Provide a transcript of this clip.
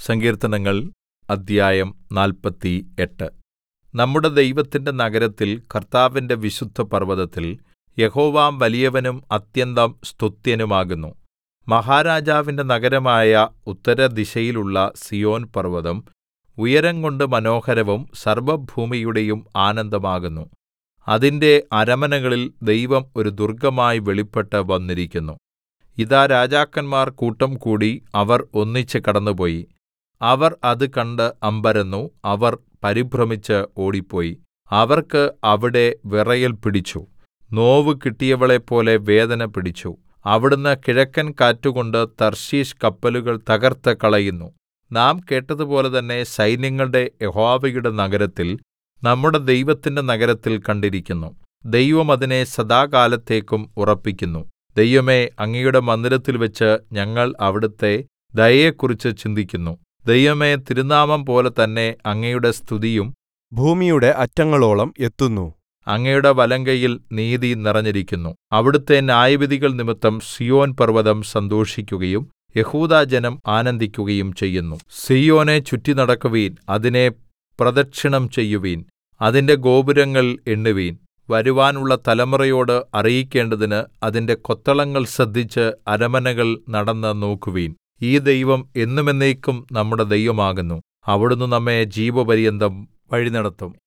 സങ്കീർത്തനങ്ങൾ അദ്ധ്യായം നാല്പത്തി എട്ട് നമ്മുടെ ദൈവത്തിന്റെ നഗരത്തിൽ കർത്താവിന്റെ വിശുദ്ധപർവ്വതത്തിൽ യഹോവ വലിയവനും അത്യന്തം സ്തുത്യനുമാകുന്നു മഹാരാജാവിന്റെ നഗരമായ ഉത്തരദിശയിലുള്ള സീയോൻ പർവ്വതം ഉയരംകൊണ്ട് മനോഹരവും സർവ്വഭൂമിയുടെയും ആനന്ദമാകുന്നു അതിന്റെ അരമനകളിൽ ദൈവം ഒരു ദുർഗ്ഗമായി വെളിപ്പെട്ട് വന്നിരിക്കുന്നു ഇതാ രാജാക്കന്മാർ കൂട്ടംകൂടി അവർ ഒന്നിച്ച് കടന്നുപോയി അവർ അത് കണ്ട് അമ്പരന്നു അവർ പരിഭ്രമിച്ച് ഓടിപ്പോയി അവർക്ക് അവിടെ വിറയൽ പിടിച്ചു നോവു കിട്ടിയവളെപ്പോലെ വേദന പിടിച്ചു അവിടുന്ന് കിഴക്കൻ കാറ്റുകൊണ്ട് തർശീശ് കപ്പലുകൾ തകർത്ത് കളയുന്നു നാം കേട്ടതുപോലെ തന്നെ സൈന്യങ്ങളുടെ യഹോവയുടെ നഗരത്തിൽ നമ്മുടെ ദൈവത്തിന്റെ നഗരത്തിൽ കണ്ടിരിക്കുന്നു ദൈവം അതിനെ സദാകാലത്തേക്കും ഉറപ്പിക്കുന്നു ദൈവമേ അങ്ങയുടെ മന്ദിരത്തിൽവെച്ച് ഞങ്ങൾ അവിടുത്തെ ദയയെക്കുറിച്ച് ചിന്തിക്കുന്നു ദൈവമേ തിരുനാമം പോലെ തന്നെ അങ്ങയുടെ സ്തുതിയും ഭൂമിയുടെ അറ്റങ്ങളോളം എത്തുന്നു അങ്ങയുടെ വലങ്കയ്യിൽ നീതി നിറഞ്ഞിരിക്കുന്നു അവിടുത്തെ ന്യായവിധികൾ നിമിത്തം സീയോൻ പർവ്വതം സന്തോഷിക്കുകയും യെഹൂദാജനം ആനന്ദിക്കുകയും ചെയ്യുന്നു സീയോനെ ചുറ്റിനടക്കുവിൻ അതിനെ പ്രദക്ഷിണം ചെയ്യുവിൻ അതിന്റെ ഗോപുരങ്ങൾ എണ്ണുവിൻ വരുവാനുള്ള തലമുറയോട് അറിയിക്കേണ്ടതിന് അതിന്റെ കൊത്തളങ്ങൾ ശ്രദ്ധിച്ച് അരമനകൾ നടന്ന് നോക്കുവിൻ ഈ ദൈവം എന്നും എന്നേക്കും നമ്മുടെ ദൈവമാകുന്നു അവിടുന്ന് നമ്മെ ജീവപര്യന്തം വഴിനടത്തും